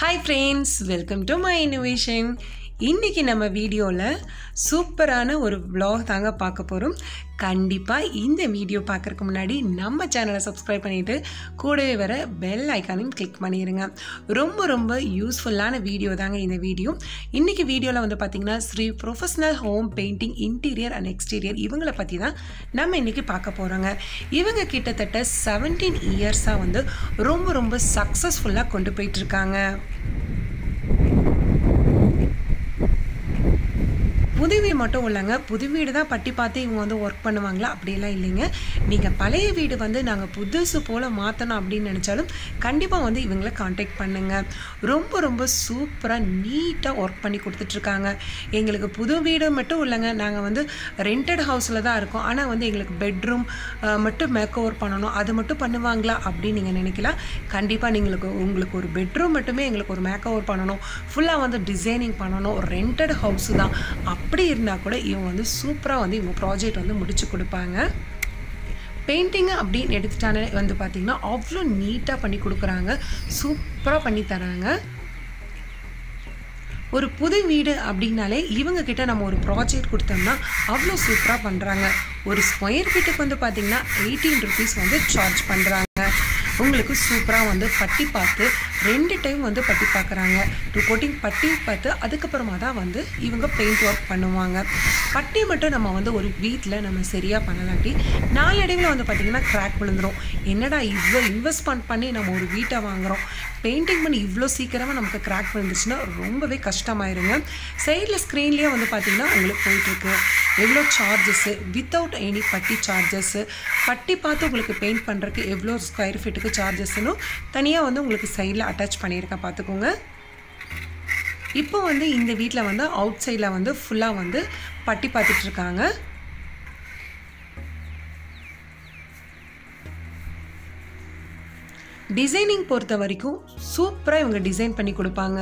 hi friends welcome to my innovation இன்றைக்கி நம்ம வீடியோவில் சூப்பரான ஒரு vlog தாங்க பார்க்க போகிறோம் கண்டிப்பாக இந்த வீடியோ பார்க்குறதுக்கு முன்னாடி நம்ம சேனலை சப்ஸ்கிரைப் பண்ணிவிட்டு கூடவே வர பெல் ஐக்கானையும் கிளிக் பண்ணிடுங்க ரொம்ப ரொம்ப யூஸ்ஃபுல்லான வீடியோ தாங்க இந்த வீடியோ இன்றைக்கி வீடியோவில் வந்து பார்த்திங்கன்னா Sri professional home painting interior and exterior இவங்களை பற்றி தான் நம்ம இன்றைக்கி பார்க்க போகிறோங்க இவங்க கிட்டத்தட்ட செவன்டீன் இயர்ஸாக வந்து ரொம்ப ரொம்ப சக்ஸஸ்ஃபுல்லாக கொண்டு போயிட்டுருக்காங்க புது வீடு மட்டும் இல்லைங்க புது வீடு தான் பட்டி பார்த்து இவங்க வந்து ஒர்க் பண்ணுவாங்களா அப்படிலாம் இல்லைங்க நீங்கள் பழைய வீடு வந்து நாங்கள் புதுசு போல் மாற்றணும் அப்படின்னு நினச்சாலும் கண்டிப்பாக வந்து இவங்கள காண்டாக்ட் பண்ணுங்க ரொம்ப ரொம்ப சூப்பராக நீட்டாக ஒர்க் பண்ணி கொடுத்துட்ருக்காங்க எங்களுக்கு புது வீடு மட்டும் இல்லைங்க நாங்கள் வந்து ரெண்டட் ஹவுஸில் தான் இருக்கோம் ஆனால் வந்து எங்களுக்கு பெட்ரூம் மட்டும் மேக் ஓவர் பண்ணணும் அது மட்டும் பண்ணுவாங்களா அப்படின்னு நீங்கள் நினைக்கலாம் கண்டிப்பாக நீங்களுக்கு உங்களுக்கு ஒரு பெட்ரூம் மட்டுமே எங்களுக்கு ஒரு மேக் ஓவர் பண்ணணும் ஃபுல்லாக வந்து டிசைனிங் பண்ணணும் ரெண்டட் ஹவுஸ் தான் அப்படி இருந்தால் கூட இவங்க வந்து சூப்பராக வந்து இவங்க ப்ராஜெக்ட் வந்து முடிச்சு கொடுப்பாங்க பெயிண்டிங்கு அப்படின்னு எடுத்துட்டானே வந்து பார்த்திங்கன்னா அவ்வளோ நீட்டாக பண்ணி கொடுக்குறாங்க சூப்பராக பண்ணி தராங்க ஒரு புது வீடு அப்படின்னாலே இவங்க கிட்ட நம்ம ஒரு ப்ராஜெக்ட் கொடுத்தோம்னா அவ்வளோ சூப்பராக பண்ணுறாங்க ஒரு ஸ்கொயர் ஃபீட்டுக்கு வந்து பார்த்திங்கன்னா எயிட்டீன் ருபீஸ் வந்து சார்ஜ் பண்ணுறாங்க உங்களுக்கு சூப்பராக வந்து பட்டி பார்த்து ரெண்டு டைம் வந்து பட்டி பார்க்குறாங்க டூ கோட்டிங் பட்டி பார்த்து அதுக்கப்புறமா தான் வந்து இவங்க பெயிண்ட் ஒர்க் பண்ணுவாங்க பட்டி மட்டும் நம்ம வந்து ஒரு வீட்டில் நம்ம சரியாக பண்ணலாட்டி நாளடைவில் வந்து பார்த்திங்கன்னா கிராக் விழுந்துடும் என்னடா இவ்வளோ இன்வெஸ்ட்மெண்ட் பண்ணி நம்ம ஒரு வீட்டை வாங்குகிறோம் பெயிண்டிங் பண்ணி இவ்வளோ சீக்கிரமாக நமக்கு கிராக் விழுந்துச்சுன்னா ரொம்பவே கஷ்டமாயிருங்க சைடில் ஸ்க்ரீன்லேயே வந்து பார்த்திங்கன்னா உங்களுக்கு போயிட்டுருக்கு எவ்வளோ charges without any putty charges putty பார்த்து உங்களுக்கு பெயிண்ட் பண்ணுறதுக்கு எவ்வளோ ஸ்கொயர் ஃபீட்டுக்கு சார்ஜஸ்னு தனியாக வந்து உங்களுக்கு சைடில் அட்டாச் பண்ணியிருக்கேன் பார்த்துக்கோங்க இப்போ வந்து இந்த வீட்டில் வந்து அவுட் சைடில் வந்து ஃபுல்லாக வந்து பட்டி பார்த்துட்டு இருக்காங்க டிசைனிங் பொறுத்த வரைக்கும் சூப்பராக இவங்க டிசைன் பண்ணி கொடுப்பாங்க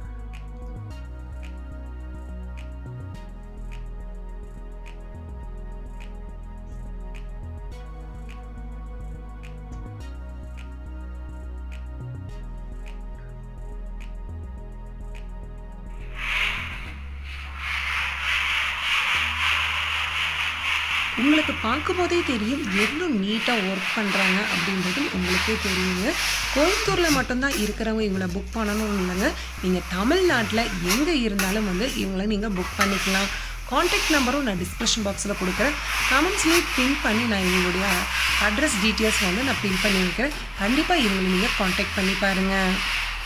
உங்களுக்கு பார்க்கும்போதே தெரியும் எவ்வளோ நீட்டாக ஒர்க் பண்ணுறாங்க அப்படின்றது உங்களுக்கே தெரியுங்க கோயம்புத்தூரில் மட்டும்தான் இருக்கிறவங்க இவங்களை புக் பண்ணணும் இல்லைங்க நீங்கள் தமிழ்நாட்டில் எங்கே இருந்தாலும் வந்து இவங்களை நீங்கள் புக் பண்ணிக்கலாம் காண்டாக்ட் நம்பரும் நான் டிஸ்கிரிப்ஷன் பாக்ஸில் கொடுக்குறேன் கமெண்ட்ஸ்லேயும் பின் பண்ணி நான் இவங்களுடைய அட்ரஸ் டீட்டெயில்ஸ் வந்து நான் பின் பண்ணி வைக்கிறேன் கண்டிப்பாக இவங்களை நீங்கள் காண்டாக்ட் பண்ணி பாருங்கள்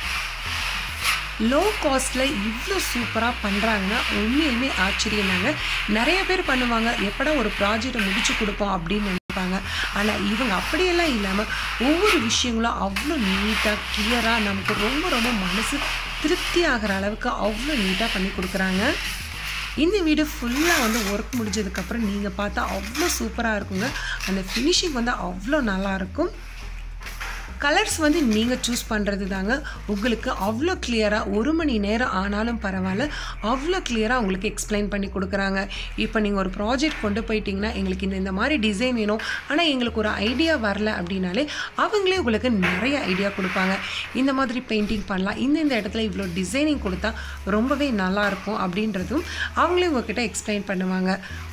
லோ காஸ்ட்டில் இவ்வளோ சூப்பராக பண்ணுறாங்கன்னா உண்மையிலுமே ஆச்சரியம் தாங்க நிறைய பேர் பண்ணுவாங்க எப்படா ஒரு ப்ராஜெக்டை முடிச்சு கொடுப்போம் அப்படின்னு நினைப்பாங்க ஆனால் இவங்க அப்படியெல்லாம் இல்லாமல் ஒவ்வொரு விஷயங்களும் அவ்வளோ நீட்டாக கிளியராக நமக்கு ரொம்ப ரொம்ப மனசு திருப்தி ஆகிற அளவுக்கு அவ்வளோ நீட்டாக பண்ணி கொடுக்குறாங்க இந்த வீடு ஃபுல்லாக வந்து ஒர்க் முடிஞ்சதுக்கப்புறம் நீங்கள் பார்த்தா அவ்வளோ சூப்பராக இருக்குங்க அந்த ஃபினிஷிங் வந்து அவ்வளோ நல்லாயிருக்கும் கலர்ஸ் வந்து நீங்கள் சூஸ் பண்ணுறது தாங்க உங்களுக்கு அவ்வளோ கிளியராக ஒரு மணி நேரம் ஆனாலும் பரவாயில்ல அவ்வளோ கிளியராக உங்களுக்கு எக்ஸ்பிளைன் பண்ணி கொடுக்குறாங்க இப்போ நீங்கள் ஒரு ப்ராஜெக்ட் கொண்டு போயிட்டீங்கன்னா எங்களுக்கு இந்த இந்த மாதிரி டிசைன் வேணும் ஆனால் எங்களுக்கு ஒரு ஐடியா வரல அப்படின்னாலே அவங்களே உங்களுக்கு நிறைய ஐடியா கொடுப்பாங்க இந்த மாதிரி பெயிண்டிங் பண்ணலாம் இந்த இந்த இடத்துல இவ்வளோ டிசைனிங் கொடுத்தா ரொம்பவே நல்லாயிருக்கும் அப்படின்றதும் அவங்களே உங்ககிட்ட எக்ஸ்பிளைன் பண்ணுவாங்க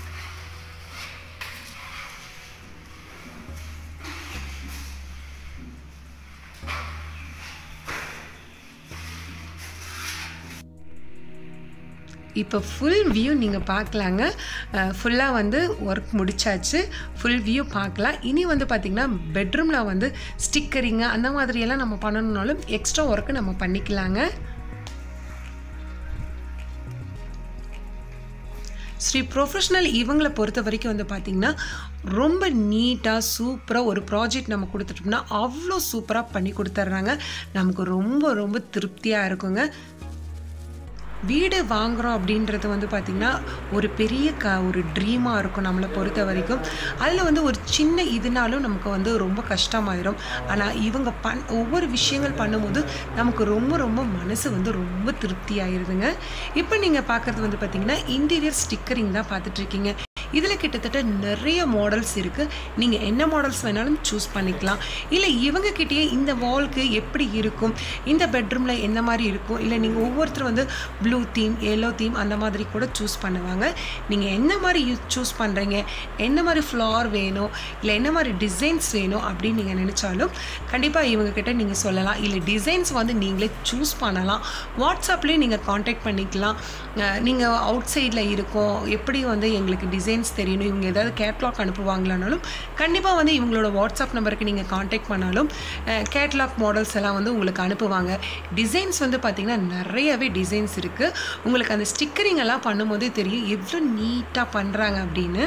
இப்போ ஃபுல் வியூ நீங்கள் பார்க்கலாங்க ஃபுல்லாக வந்து ஒர்க் முடிச்சாச்சு ஃபுல் வியூ பார்க்கலாம் இனி வந்து பார்த்திங்கன்னா பெட்ரூமில் வந்து ஸ்டிக்கரிங்க அந்த மாதிரியெல்லாம் நம்ம பண்ணணுன்னாலும் எக்ஸ்ட்ரா ஒர்க்கு நம்ம பண்ணிக்கலாங்க ஸ்ரீ ப்ரொஃபஷ்னல் இவங்களை பொறுத்த வரைக்கும் வந்து பார்த்திங்கன்னா ரொம்ப நீட்டாக சூப்பராக ஒரு ப்ராஜெக்ட் நம்ம கொடுத்துட்டோம்னா அவ்வளோ சூப்பராக பண்ணி கொடுத்துட்றாங்க நமக்கு ரொம்ப ரொம்ப திருப்தியாக இருக்குங்க வீடு வாங்குகிறோம் அப்படின்றது வந்து பார்த்திங்கன்னா ஒரு பெரிய க ஒரு ட்ரீமாக இருக்கும் நம்மளை பொறுத்த வரைக்கும் அதில் வந்து ஒரு சின்ன இதுனாலும் நமக்கு வந்து ரொம்ப கஷ்டமாயிரும் ஆனால் இவங்க பண் ஒவ்வொரு விஷயங்கள் பண்ணும்போது நமக்கு ரொம்ப ரொம்ப மனசு வந்து ரொம்ப திருப்தி ஆயிடுதுங்க இப்போ நீங்கள் பார்க்குறது வந்து பார்த்திங்கன்னா இன்டீரியர் ஸ்டிக்கரிங் தான் பார்த்துட்ருக்கீங்க இதில் கிட்டத்தட்ட நிறைய மாடல்ஸ் இருக்குது நீங்கள் என்ன மாடல்ஸ் வேணாலும் சூஸ் பண்ணிக்கலாம் இல்லை இவங்க கிட்டேயே இந்த வால்க்கு எப்படி இருக்கும் இந்த பெட்ரூமில் எந்த மாதிரி இருக்கும் இல்லை நீங்கள் ஒவ்வொருத்தர் வந்து ப்ளூ தீம் எல்லோ தீம் அந்த மாதிரி கூட சூஸ் பண்ணுவாங்க நீங்கள் என்ன மாதிரி சூஸ் பண்ணுறீங்க என்ன மாதிரி ஃப்ளார் வேணும் இல்லை என்ன மாதிரி டிசைன்ஸ் வேணும் அப்படின்னு நீங்கள் நினச்சாலும் கண்டிப்பாக இவங்கக்கிட்ட நீங்கள் சொல்லலாம் இல்லை டிசைன்ஸ் வந்து நீங்களே சூஸ் பண்ணலாம் வாட்ஸ்அப்லேயே நீங்கள் காண்டாக்ட் பண்ணிக்கலாம் நீங்கள் அவுட் சைடில் இருக்கோம் எப்படி வந்து எங்களுக்கு டிசைன்ஸ் தெரியணும் இவங்க ஏதாவது கேட்லாக் அனுப்புவாங்களானாலும் கண்டிப்பாக வந்து இவங்களோட வாட்ஸ்அப் நம்பருக்கு நீங்கள் காண்டாக்ட் பண்ணாலும் கேட்லாக் மாடல்ஸ் எல்லாம் வந்து உங்களுக்கு அனுப்புவாங்க டிசைன்ஸ் வந்து பார்த்திங்கன்னா நிறையவே டிசைன்ஸ் இருக்குது உங்களுக்கு அந்த ஸ்டிக்கரிங் எல்லாம் பண்ணும்போதே தெரியும் எவ்வளோ நீட்டாக பண்ணுறாங்க அப்படின்னு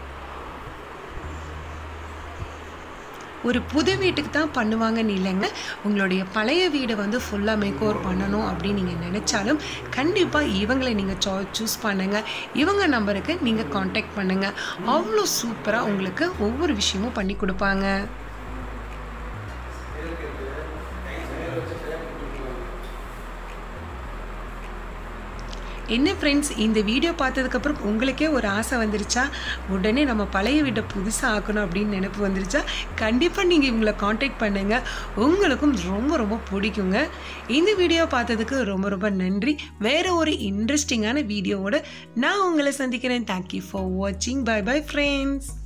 ஒரு புது வீட்டுக்கு தான் பண்ணுவாங்கன்னு இல்லைங்க உங்களுடைய பழைய வீடை வந்து ஃபுல்லாக மேக் ஓவர் பண்ணணும் அப்படின்னு நீங்கள் நினச்சாலும் கண்டிப்பாக இவங்களை நீங்கள் சா சூஸ் பண்ணுங்கள் இவங்க நம்பருக்கு நீங்கள் காண்டாக்ட் பண்ணுங்கள் அவ்வளோ சூப்பராக உங்களுக்கு ஒவ்வொரு விஷயமும் பண்ணி கொடுப்பாங்க என்ன ஃப்ரெண்ட்ஸ் இந்த வீடியோ பார்த்ததுக்கப்புறம் உங்களுக்கே ஒரு ஆசை வந்துருச்சா உடனே நம்ம பழைய வீட்டை புதுசாக ஆக்கணும் அப்படின்னு நினப்பு வந்துருச்சா கண்டிப்பாக நீங்கள் இவங்களை காண்டாக்ட் பண்ணுங்கள் உங்களுக்கும் ரொம்ப ரொம்ப பிடிக்குங்க இந்த வீடியோ பார்த்ததுக்கு ரொம்ப ரொம்ப நன்றி வேறு ஒரு இன்ட்ரெஸ்டிங்கான வீடியோவோட நான் உங்களை சந்திக்கிறேன் தேங்க்யூ ஃபார் வாட்சிங் பை பை ஃப்ரெண்ட்ஸ்